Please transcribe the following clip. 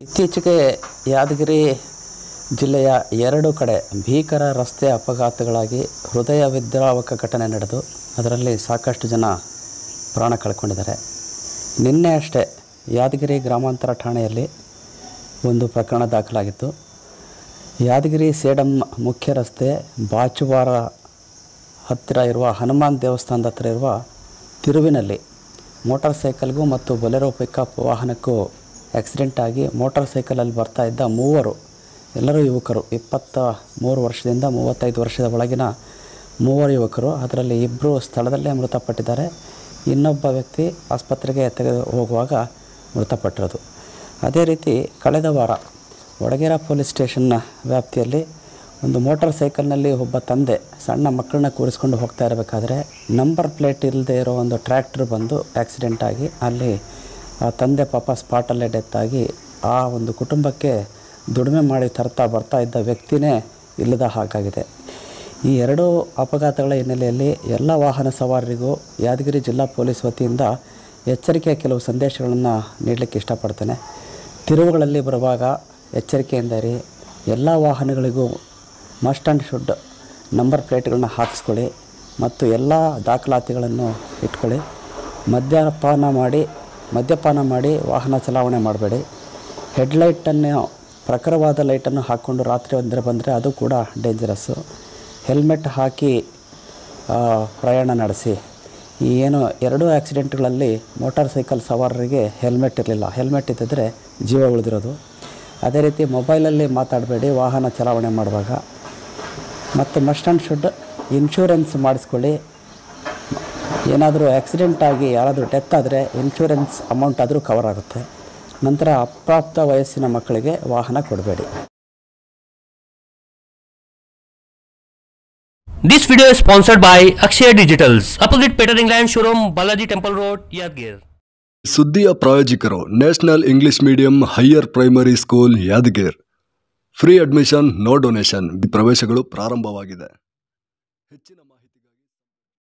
ಇತ್ತೀಚೆಗೆ ಯಾದಗಿರಿ ಜಿಲ್ಲೆಯ ಎರಡು ಕಡೆ ಭೀಕರ ರಸ್ತೆ ಅಪಘಾತಗಳಾಗಿ ಹೃದಯ ವಿದ್ರಾವಕ ಘಟನೆ ನಡೆದು ಅದರಲ್ಲಿ ಸಾಕಷ್ಟು ಜನ ಪ್ರಾಣ ಕಳ್ಕೊಂಡಿದ್ದಾರೆ ನಿನ್ನೆ ಅಷ್ಟೇ ಯಾದಗಿರಿ ಗ್ರಾಮಾಂತರ ಠಾಣೆಯಲ್ಲಿ ಒಂದು ಪ್ರಕರಣ ದಾಖಲಾಗಿತ್ತು ಯಾದಗಿರಿ ಸೇಡಂ ಮುಖ್ಯ ರಸ್ತೆ ಬಾಚುವಾರ ಹತ್ತಿರ ಇರುವ ಹನುಮಾನ್ ದೇವಸ್ಥಾನದ ಹತ್ತಿರ ಇರುವ ತಿರುವಿನಲ್ಲಿ ಮೋಟಾರ್ ಸೈಕಲ್ಗೂ ಮತ್ತು ಬೊಲೆರೋ ಪಿಕಪ್ ವಾಹನಕ್ಕೂ ಆಕ್ಸಿಡೆಂಟ್ ಆಗಿ ಮೋಟಾರ್ ಸೈಕಲಲ್ಲಿ ಬರ್ತಾ ಇದ್ದ ಮೂವರು ಎಲ್ಲರೂ ಯುವಕರು ಇಪ್ಪತ್ತ ಮೂರು ವರ್ಷದಿಂದ ಮೂವತ್ತೈದು ವರ್ಷದ ಒಳಗಿನ ಮೂವರು ಯುವಕರು ಅದರಲ್ಲಿ ಇಬ್ಬರು ಸ್ಥಳದಲ್ಲೇ ಮೃತಪಟ್ಟಿದ್ದಾರೆ ಇನ್ನೊಬ್ಬ ವ್ಯಕ್ತಿ ಆಸ್ಪತ್ರೆಗೆ ತೆಗೆದು ಹೋಗುವಾಗ ಮೃತಪಟ್ಟಿರೋದು ಅದೇ ರೀತಿ ಕಳೆದ ವಾರ ವಡಗೇರ ಪೊಲೀಸ್ ಸ್ಟೇಷನ್ನ ವ್ಯಾಪ್ತಿಯಲ್ಲಿ ಒಂದು ಮೋಟಾರ್ ಸೈಕಲ್ನಲ್ಲಿ ಒಬ್ಬ ತಂದೆ ಸಣ್ಣ ಮಕ್ಕಳನ್ನ ಕೂರಿಸ್ಕೊಂಡು ಹೋಗ್ತಾ ಇರಬೇಕಾದ್ರೆ ನಂಬರ್ ಪ್ಲೇಟ್ ಇಲ್ಲದೆ ಇರೋ ಒಂದು ಟ್ರ್ಯಾಕ್ಟರ್ ಬಂದು ಆಕ್ಸಿಡೆಂಟ್ ಆಗಿ ಅಲ್ಲಿ ಆ ತಂದೆ ಪಾಪ ಸ್ಪಾಟಲ್ಲೇ ಡೆತ್ ಆಗಿ ಆ ಒಂದು ಕುಟುಂಬಕ್ಕೆ ದುಡಿಮೆ ಮಾಡಿ ತರ್ತಾ ಬರ್ತಾ ಇದ್ದ ವ್ಯಕ್ತಿನೇ ಇಲ್ಲದ ಹಾಗಾಗಿದೆ ಈ ಎರಡೂ ಅಪಘಾತಗಳ ಹಿನ್ನೆಲೆಯಲ್ಲಿ ಎಲ್ಲ ವಾಹನ ಸವಾರರಿಗೂ ಯಾದಗಿರಿ ಜಿಲ್ಲಾ ಪೊಲೀಸ್ ವತಿಯಿಂದ ಎಚ್ಚರಿಕೆಯ ಕೆಲವು ಸಂದೇಶಗಳನ್ನು ನೀಡಲಿಕ್ಕೆ ಇಷ್ಟಪಡ್ತೇನೆ ತಿರುವುಗಳಲ್ಲಿ ಬರುವಾಗ ಎಚ್ಚರಿಕೆಯಿಂದ ಇರಿ ಎಲ್ಲ ವಾಹನಗಳಿಗೂ ಮಸ್ಟ್ ಆ್ಯಂಡ್ ಶುಡ್ ನಂಬರ್ ಪ್ಲೇಟ್ಗಳನ್ನ ಹಾಕಿಸ್ಕೊಳ್ಳಿ ಮತ್ತು ಎಲ್ಲ ದಾಖಲಾತಿಗಳನ್ನು ಇಟ್ಕೊಳ್ಳಿ ಮದ್ಯಪಾನ ಮಾಡಿ ಮದ್ಯಪಾನ ಮಾಡಿ ವಾಹನ ಚಲಾವಣೆ ಮಾಡಬೇಡಿ ಹೆಡ್ಲೈಟನ್ನು ಪ್ರಖರವಾದ ಲೈಟನ್ನು ಹಾಕ್ಕೊಂಡು ರಾತ್ರಿ ಒಂದರೆ ಬಂದರೆ ಅದು ಕೂಡ ಡೇಂಜರಸ್ಸು ಹೆಲ್ಮೆಟ್ ಹಾಕಿ ಆ, ಪ್ರಯಾಣ ನಡೆಸಿ ಈ ಏನು ಎರಡೂ ಆಕ್ಸಿಡೆಂಟ್ಗಳಲ್ಲಿ ಮೋಟಾರ್ ಸೈಕಲ್ ಸವಾರರಿಗೆ ಹೆಲ್ಮೆಟ್ ಇರಲಿಲ್ಲ ಹೆಲ್ಮೆಟ್ ಇದ್ದಿದ್ರೆ ಜೀವ ಉಳಿದಿರೋದು ಅದೇ ರೀತಿ ಮೊಬೈಲಲ್ಲಿ ಮಾತಾಡಬೇಡಿ ವಾಹನ ಚಲಾವಣೆ ಮಾಡುವಾಗ ಮತ್ತು ಮಸ್ಟ್ ಆ್ಯಂಡ್ ಶುಡ್ ಇನ್ಶೂರೆನ್ಸ್ ಮಾಡಿಸ್ಕೊಳ್ಳಿ ಏನಾದರೂ ಆಕ್ಸಿಡೆಂಟ್ ಆಗಿ ಯಾರಾದರೂ ಡೆತ್ ಆದರೆ ಇನ್ಶೂರೆನ್ಸ್ ಅಮೌಂಟ್ ಆದರೂ ಕವರ್ ಆಗುತ್ತೆ ನಂತರ ಅಪ್ರಾಪ್ತ ವಯಸ್ಸಿನ ಮಕ್ಕಳಿಗೆ ವಾಹನ ಕೊಡಬೇಡಿ This video is sponsored by Akshay Digitals, opposite Peter England showroom, Balaji Temple Road, Yadgir. ಸುದ್ದಿಯ ಪ್ರಾಯೋಜಕರು national English medium higher primary school Yadgir free admission no donation ಪ್ರವೇಶಗಳು ಪ್ರಾರಂಭವಾಗಿದೆ ಹೆಚ್ಚಿನ